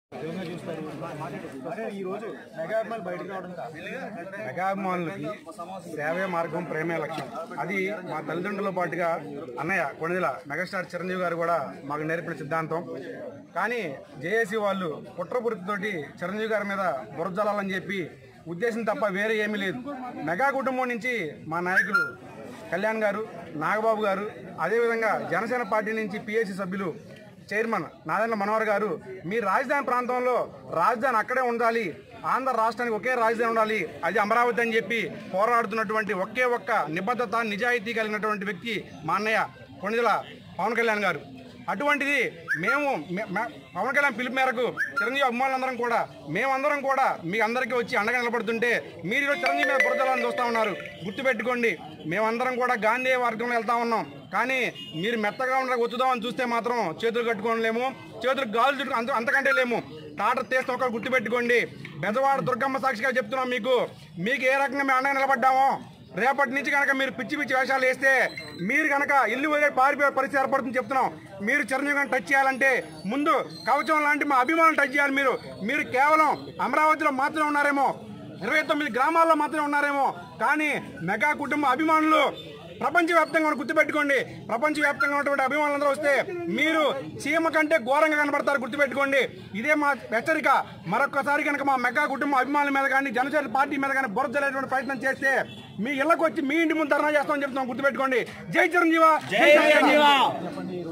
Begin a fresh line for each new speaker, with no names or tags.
అదే ఈ రోజు మెగా అభిమానులు బయటకు రావడం కాదు
మెగాభిమానులకి సేవే మార్గం ప్రేమే లక్ష్యం అది మా తల్లిదండ్రులతో పాటుగా అన్నయ్య కొణిదల మెగాస్టార్ చిరంజీవి గారు కూడా మాకు నేర్పిన సిద్ధాంతం కానీ జేఏసీ వాళ్ళు కుట్రపురితోటి చిరంజీవి గారి మీద బురజలాలని చెప్పి ఉద్దేశం తప్ప వేరే ఏమీ లేదు మెగా కుటుంబం నుంచి మా నాయకులు కళ్యాణ్ గారు నాగబాబు గారు అదేవిధంగా జనసేన పార్టీ నుంచి పిఎస్సి సభ్యులు చైర్మన్ నాదెండ్ల మనోహర్ గారు మీ రాజధాని ప్రాంతంలో రాజధాని అక్కడే ఉండాలి ఆంధ్ర రాష్ట్రానికి ఒకే రాజధాని ఉండాలి అది అమరావతి అని చెప్పి పోరాడుతున్నటువంటి ఒకే ఒక్క నిబద్ధత నిజాయితీ కలిగినటువంటి వ్యక్తి మా అన్నయ్య కొణిదల పవన్ కళ్యాణ్ గారు అటువంటిది మేము మే- మే- పవన్ కళ్యాణ్ పిలుపు మేరకు చిరంజీవి అభిమానులందరం కూడా మేమందరం కూడా మీ అందరికీ వచ్చి అండగా నిలబడుతుంటే మీరు ఈరోజు చిరంజీవి మీద బురదలని చూస్తూ ఉన్నారు గుర్తుపెట్టుకోండి మేమందరం కూడా గాంధీ వర్గంలో వెళ్తా ఉన్నాం కానీ మీరు మెత్తగా ఉండడానికి వచ్చుదామని చూస్తే మాత్రం చేతులు కట్టుకోలేము చేతులు గాజులు చుట్టూ అంత అంతకంటే లేము టాటర్ తీస్తే ఒక గుర్తుపెట్టుకోండి బెజవాడ దుర్గమ్మ సాక్షిగా చెప్తున్నాం మీకు మీకు ఏ రకంగా మేము అండగా నిలబడ్డామో రేపటి నుంచి కనుక మీరు పిచ్చి పిచ్చి వేషాలు వేస్తే మీరు కనుక ఇల్లు వదిలే పారిపోయే పరిస్థితి ఏర్పడుతుంది చెప్తున్నాం మీరు చిరంజీవి గారిని టచ్ చేయాలంటే ముందు కవచం లాంటి మా అభిమానులు టచ్ చేయాలి మీరు మీరు కేవలం అమరావతిలో మాత్రమే ఉన్నారేమో ఇరవై తొమ్మిది గ్రామాల్లో మాత్రమే ఉన్నారేమో కానీ మెగా కుటుంబ అభిమానులు ప్రపంచవ్యాప్తంగా ఉన్న గుర్తుపెట్టుకోండి ప్రపంచవ్యాప్తంగా ఉన్నటువంటి అభిమానులందరూ వస్తే మీరు చీమ కంటే ఘోరంగా కనబడతారు గుర్తుపెట్టుకోండి ఇదే మా హెచ్చరిక మరొకసారి కనుక మా మెగా కుటుంబ అభిమానుల మీద కానీ జనసేన పార్టీ మీద కానీ బురదలేటువంటి ప్రయత్నం చేస్తే మీ ఇళ్ళకి వచ్చి మీ ఇంటి ముందు ధర్నా చేస్తామని చెప్తున్నాం గుర్తుపెట్టుకోండి జై చిరంజీవ జై చిరంజీవ